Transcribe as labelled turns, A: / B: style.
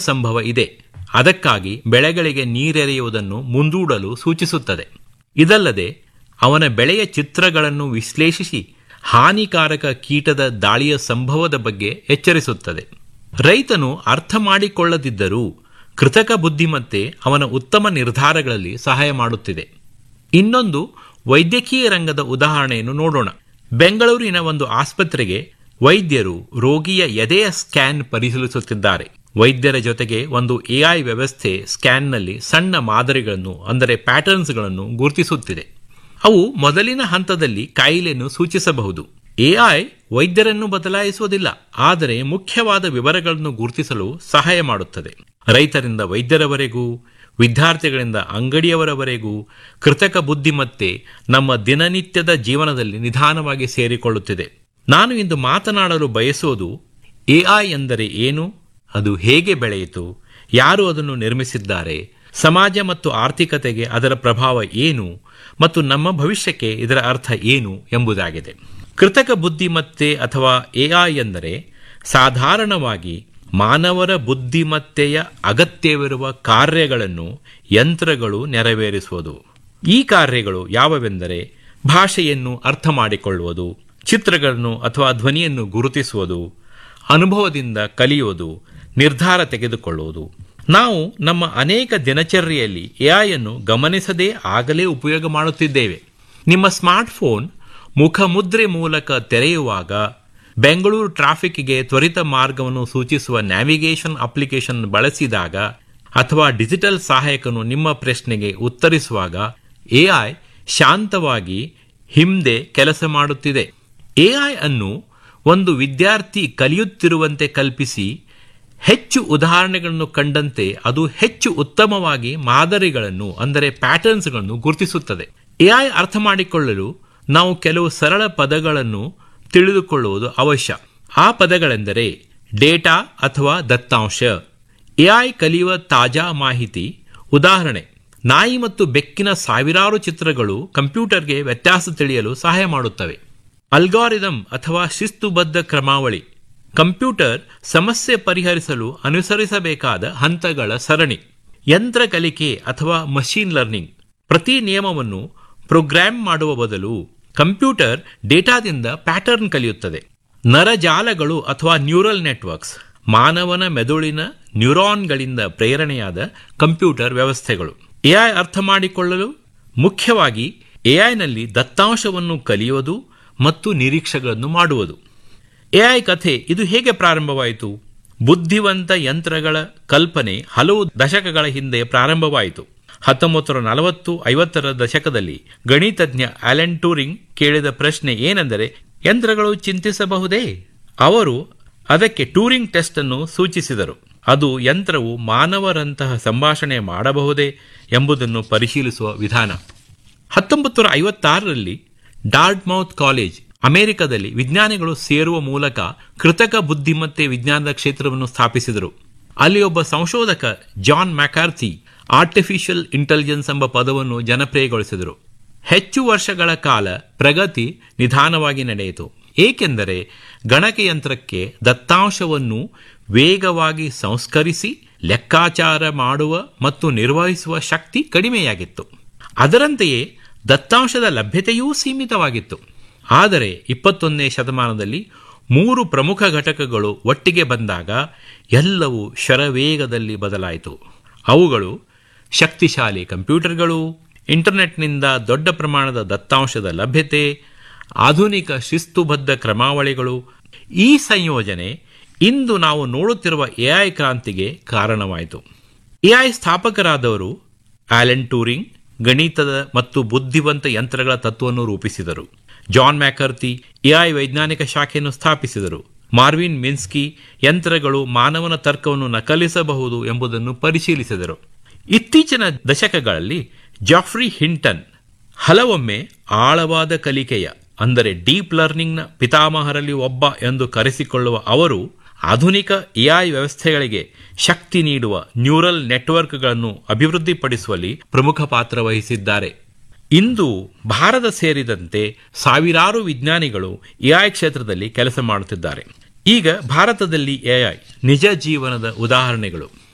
A: ಸಂಭವ ಇದೆ ಅದಕ್ಕಾಗಿ ಬೆಳೆಗಳಿಗೆ ನೀರೆರೆಯುವುದನ್ನು ಮುಂದೂಡಲು ಸೂಚಿಸುತ್ತದೆ ಇದಲ್ಲದೆ ಅವನ ಬೆಳೆಯ ಚಿತ್ರಗಳನ್ನು ವಿಶ್ಲೇಷಿಸಿ ಹಾನಿಕಾರಕ ಕೀಟದ ದಾಳಿಯ ಸಂಭವದ ಬಗ್ಗೆ ಎಚ್ಚರಿಸುತ್ತದೆ ರೈತನು ಅರ್ಥ ಮಾಡಿಕೊಳ್ಳದಿದ್ದರೂ ಕೃತಕ ಬುದ್ಧಿಮತ್ತೆ ಅವನ ಉತ್ತಮ ನಿರ್ಧಾರಗಳಲ್ಲಿ ಸಹಾಯ ಮಾಡುತ್ತಿದೆ ಇನ್ನೊಂದು ವೈದ್ಯಕೀಯ ರಂಗದ ಉದಾಹರಣೆಯನ್ನು ನೋಡೋಣ ಬೆಂಗಳೂರಿನ ಒಂದು ಆಸ್ಪತ್ರೆಗೆ ವೈದ್ಯರು ರೋಗಿಯ ಎದೆಯ ಸ್ಕ್ಯಾನ್ ಪರಿಶೀಲಿಸುತ್ತಿದ್ದಾರೆ ವೈದ್ಯರ ಜೊತೆಗೆ ಒಂದು ಎಐ ವ್ಯವಸ್ಥೆ ಸ್ಕ್ಯಾನ್ನಲ್ಲಿ ಸಣ್ಣ ಮಾದರಿಗಳನ್ನು ಅಂದರೆ ಪ್ಯಾಟರ್ನ್ಸ್ಗಳನ್ನು ಗುರುತಿಸುತ್ತಿದೆ ಅವು ಮೊದಲಿನ ಹಂತದಲ್ಲಿ ಕಾಯಿಲೆಯನ್ನು ಸೂಚಿಸಬಹುದು ಎಐ ವೈದ್ಯರನ್ನು ಬದಲಾಯಿಸುವುದಿಲ್ಲ ಆದರೆ ಮುಖ್ಯವಾದ ವಿವರಗಳನ್ನು ಗುರುತಿಸಲು ಸಹಾಯ ಮಾಡುತ್ತದೆ ರೈತರಿಂದ ವೈದ್ಯರವರೆಗೂ ವಿದ್ಯಾರ್ಥಿಗಳಿಂದ ಅಂಗಡಿಯವರವರೆಗೂ ಕೃತಕ ಬುದ್ಧಿಮತ್ತೆ ನಮ್ಮ ದಿನನಿತ್ಯದ ಜೀವನದಲ್ಲಿ ನಿಧಾನವಾಗಿ ಸೇರಿಕೊಳ್ಳುತ್ತಿದೆ ನಾನು ಇಂದು ಮಾತನಾಡಲು ಬಯಸೋದು ಎಐ ಎಂದರೆ ಏನು ಅದು ಹೇಗೆ ಬೆಳೆಯಿತು ಯಾರು ಅದನ್ನು ನಿರ್ಮಿಸಿದ್ದಾರೆ ಸಮಾಜ ಮತ್ತು ಆರ್ಥಿಕತೆಗೆ ಅದರ ಪ್ರಭಾವ ಏನು ಮತ್ತು ನಮ್ಮ ಭವಿಷ್ಯಕ್ಕೆ ಇದರ ಅರ್ಥ ಏನು ಎಂಬುದಾಗಿದೆ ಕೃತಕ ಬುದ್ಧಿಮತ್ತೆ ಅಥವಾ ಎಐ ಎಂದರೆ ಸಾಧಾರಣವಾಗಿ ಮಾನವರ ಬುದ್ಧಿಮತ್ತೆಯ ಅಗತ್ಯವಿರುವ ಕಾರ್ಯಗಳನ್ನು ಯಂತ್ರಗಳು ನೆರವೇರಿಸುವುದು ಈ ಕಾರ್ಯಗಳು ಯಾವವೆಂದರೆ ಭಾಷೆಯನ್ನು ಅರ್ಥ ಮಾಡಿಕೊಳ್ಳುವುದು ಚಿತ್ರಗಳನ್ನು ಅಥವಾ ಧ್ವನಿಯನ್ನು ಗುರುತಿಸುವುದು ಅನುಭವದಿಂದ ಕಲಿಯುವುದು ನಿರ್ಧಾರ ತೆಗೆದುಕೊಳ್ಳುವುದು ನಾವು ನಮ್ಮ ಅನೇಕ ದಿನಚರ್ಯೆಯಲ್ಲಿ ಎಐಯನ್ನು ಗಮನಿಸದೇ ಆಗಲೇ ಉಪಯೋಗ ಮಾಡುತ್ತಿದ್ದೇವೆ ನಿಮ್ಮ ಸ್ಮಾರ್ಟ್ಫೋನ್ ಮುಖಮುದ್ರೆ ಮೂಲಕ ತೆರೆಯುವಾಗ ಬೆಂಗಳೂರು ಟ್ರಾಫಿಕ್ಗೆ ತ್ವರಿತ ಮಾರ್ಗವನ್ನು ಸೂಚಿಸುವ ನ್ಯಾವಿಗೇಷನ್ ಅಪ್ಲಿಕೇಶನ್ ಬಳಸಿದಾಗ ಅಥವಾ ಡಿಜಿಟಲ್ ಸಹಾಯಕನು ನಿಮ್ಮ ಪ್ರಶ್ನೆಗೆ ಉತ್ತರಿಸುವಾಗ ಎಐ ಶಾಂತವಾಗಿ ಹಿಂದೆ ಕೆಲಸ ಮಾಡುತ್ತಿದೆ ಎಐ ಅನ್ನು ಒಂದು ವಿದ್ಯಾರ್ಥಿ ಕಲಿಯುತ್ತಿರುವಂತೆ ಕಲ್ಪಿಸಿ ಹೆಚ್ಚು ಉದಾಹರಣೆಗಳನ್ನು ಕಂಡಂತೆ ಅದು ಹೆಚ್ಚು ಉತ್ತಮವಾಗಿ ಮಾದರಿಗಳನ್ನು ಅಂದರೆ ಪ್ಯಾಟರ್ನ್ಸ್ಗಳನ್ನು ಗುರುತಿಸುತ್ತದೆ ಎಐ ಅರ್ಥ ಮಾಡಿಕೊಳ್ಳಲು ನಾವು ಕೆಲವು ಸರಳ ಪದಗಳನ್ನು ತಿಳಿದುಕೊಳ್ಳುವುದು ಅವಶ್ಯ ಆ ಪದಗಳೆಂದರೆ ಡೇಟಾ ಅಥವಾ ದತ್ತಾಂಶ ಎಐ ಕಲಿಯುವ ತಾಜಾ ಮಾಹಿತಿ ಉದಾಹರಣೆ ನಾಯಿ ಮತ್ತು ಬೆಕ್ಕಿನ ಸಾವಿರಾರು ಚಿತ್ರಗಳು ಕಂಪ್ಯೂಟರ್ಗೆ ವ್ಯತ್ಯಾಸ ತಿಳಿಯಲು ಸಹಾಯ ಮಾಡುತ್ತವೆ ಅಲ್ಗಾರಿದಮ್ ಅಥವಾ ಶಿಸ್ತುಬದ್ಧ ಕ್ರಮಾವಳಿ ಕಂಪ್ಯೂಟರ್ ಸಮಸ್ಯೆ ಪರಿಹರಿಸಲು ಅನುಸರಿಸಬೇಕಾದ ಹಂತಗಳ ಸರಣಿ ಯಂತ್ರ ಕಲಿಕೆ ಅಥವಾ ಮಷೀನ್ ಲರ್ನಿಂಗ್ ಪ್ರತಿ ನಿಯಮವನ್ನು ಪ್ರೋಗ್ರಾಮ್ ಮಾಡುವ ಬದಲು ಕಂಪ್ಯೂಟರ್ ಡೇಟಾದಿಂದ ಪ್ಯಾಟರ್ನ್ ಕಲಿಯುತ್ತದೆ ನರಜಾಲಗಳು ಅಥವಾ ನ್ಯೂರಲ್ ನೆಟ್ವರ್ಕ್ಸ್ ಮಾನವನ ಮೆದುಳಿನ ನ್ಯೂರಾನ್ಗಳಿಂದ ಪ್ರೇರಣೆಯಾದ ಕಂಪ್ಯೂಟರ್ ವ್ಯವಸ್ಥೆಗಳು ಎಐ ಅರ್ಥ ಮಾಡಿಕೊಳ್ಳಲು ಮುಖ್ಯವಾಗಿ ಎಐನಲ್ಲಿ ದತ್ತಾಂಶವನ್ನು ಕಲಿಯುವುದು ಮತ್ತು ನಿರೀಕ್ಷೆಗಳನ್ನು ಮಾಡುವುದು ಎಐ ಕಥೆ ಇದು ಹೇಗೆ ಪ್ರಾರಂಭವಾಯಿತು ಬುದ್ಧಿವಂತ ಯಂತ್ರಗಳ ಕಲ್ಪನೆ ಹಲವು ದಶಕಗಳ ಹಿಂದೆ ಪ್ರಾರಂಭವಾಯಿತು ಹತ್ತೊಂಬತ್ತು ನೂರ ನಲವತ್ತು ಐವತ್ತರ ದಶಕದಲ್ಲಿ ಗಣಿತಜ್ಞ ಅಲೆನ್ ಟೂರಿಂಗ್ ಕೇಳಿದ ಪ್ರಶ್ನೆ ಏನೆಂದರೆ ಯಂತ್ರಗಳು ಚಿಂತಿಸಬಹುದೇ ಅವರು ಅದಕ್ಕೆ ಟೂರಿಂಗ್ ಟೆಸ್ಟ್ ಅನ್ನು ಸೂಚಿಸಿದರು ಅದು ಯಂತ್ರವು ಮಾನವರಂತಹ ಸಂಭಾಷಣೆ ಮಾಡಬಹುದೇ ಎಂಬುದನ್ನು ಪರಿಶೀಲಿಸುವ ವಿಧಾನ ಹತ್ತೊಂಬತ್ತು ನೂರ ಐವತ್ತಾರರಲ್ಲಿ ಡಾರ್ಟ್ಮೌತ್ ಕಾಲೇಜ್ ಅಮೆರಿಕದಲ್ಲಿ ವಿಜ್ಞಾನಿಗಳು ಸೇರುವ ಮೂಲಕ ಕೃತಕ ಬುದ್ಧಿಮತ್ತೆ ವಿಜ್ಞಾನದ ಕ್ಷೇತ್ರವನ್ನು ಸ್ಥಾಪಿಸಿದರು ಅಲ್ಲಿ ಒಬ್ಬ ಸಂಶೋಧಕ ಜಾನ್ ಮ್ಯಾಕಾರ್ಥಿ ಆರ್ಟಿಫಿಷಿಯಲ್ ಇಂಟೆಲಿಜೆನ್ಸ್ ಎಂಬ ಪದವನ್ನು ಜನಪ್ರಿಯಗೊಳಿಸಿದರು ಹೆಚ್ಚು ವರ್ಷಗಳ ಕಾಲ ಪ್ರಗತಿ ನಿಧಾನವಾಗಿ ನಡೆಯಿತು ಏಕೆಂದರೆ ಗಣಕಯಂತ್ರಕ್ಕೆ ದತ್ತಾಂಶವನ್ನು ವೇಗವಾಗಿ ಸಂಸ್ಕರಿಸಿ ಲೆಕ್ಕಾಚಾರ ಮಾಡುವ ಮತ್ತು ನಿರ್ವಹಿಸುವ ಶಕ್ತಿ ಕಡಿಮೆಯಾಗಿತ್ತು ಅದರಂತೆಯೇ ದತ್ತಾಂಶದ ಲಭ್ಯತೆಯೂ ಸೀಮಿತವಾಗಿತ್ತು ಆದರೆ ಇಪ್ಪತ್ತೊಂದನೇ ಶತಮಾನದಲ್ಲಿ ಮೂರು ಪ್ರಮುಖ ಘಟಕಗಳು ಒಟ್ಟಿಗೆ ಬಂದಾಗ ಎಲ್ಲವೂ ಶರವೇಗದಲ್ಲಿ ಬದಲಾಯಿತು ಅವುಗಳು ಶಕ್ತಿಶಾಲಿ ಕಂಪ್ಯೂಟರ್ಗಳು ಇಂಟರ್ನೆಟ್ನಿಂದ ದೊಡ್ಡ ಪ್ರಮಾಣದ ದತ್ತಾಂಶದ ಲಭ್ಯತೆ ಆಧುನಿಕ ಶಿಸ್ತುಬದ್ಧ ಕ್ರಮಾವಳಿಗಳು ಈ ಸಂಯೋಜನೆ ಇಂದು ನಾವು ನೋಡುತ್ತಿರುವ ಎಐ ಕ್ರಾಂತಿಗೆ ಕಾರಣವಾಯಿತು ಎಐ ಸ್ಥಾಪಕರಾದವರು ಆಲೆನ್ ಟೂರಿಂಗ್ ಗಣಿತದ ಮತ್ತು ಬುದ್ಧಿವಂತ ಯಂತ್ರಗಳ ತತ್ವವನ್ನು ರೂಪಿಸಿದರು ಜಾನ್ ಮ್ಯಾಕರ್ತಿ ಎಐ ವೈಜ್ಞಾನಿಕ ಶಾಖೆಯನ್ನು ಸ್ಥಾಪಿಸಿದರು ಮಾರ್ವಿನ್ ಮಿನ್ಸ್ಕಿ ಯಂತ್ರಗಳು ಮಾನವನ ತರ್ಕವನ್ನು ನಕಲಿಸಬಹುದು ಎಂಬುದನ್ನು ಪರಿಶೀಲಿಸಿದರು ಇತ್ತೀಚಿನ ದಶಕಗಳಲ್ಲಿ ಜಾಫ್ರಿ ಹಿಂಟನ್ ಹಲವೊಮ್ಮೆ ಆಳವಾದ ಕಲಿಕೆಯ ಅಂದರೆ ಡೀಪ್ ಲರ್ನಿಂಗ್ನ ಪಿತಾಮಹರಲ್ಲಿ ಒಬ್ಬ ಎಂದು ಕರೆಸಿಕೊಳ್ಳುವ ಅವರು ಆಧುನಿಕ ಎಐ ವ್ಯವಸ್ಥೆಗಳಿಗೆ ಶಕ್ತಿ ನೀಡುವ ನ್ಯೂರಲ್ ನೆಟ್ವರ್ಕ್ಗಳನ್ನು ಅಭಿವೃದ್ಧಿಪಡಿಸುವಲ್ಲಿ ಪ್ರಮುಖ ಪಾತ್ರ ವಹಿಸಿದ್ದಾರೆ ಇಂದು ಭಾರತ ಸೇರಿದಂತೆ ಸಾವಿರಾರು ವಿಜ್ಞಾನಿಗಳು ಎಐ ಕ್ಷೇತ್ರದಲ್ಲಿ ಕೆಲಸ ಮಾಡುತ್ತಿದ್ದಾರೆ ಈಗ ಭಾರತದಲ್ಲಿ ಎಐ ನಿಜ ಜೀವನದ ಉದಾಹರಣೆಗಳು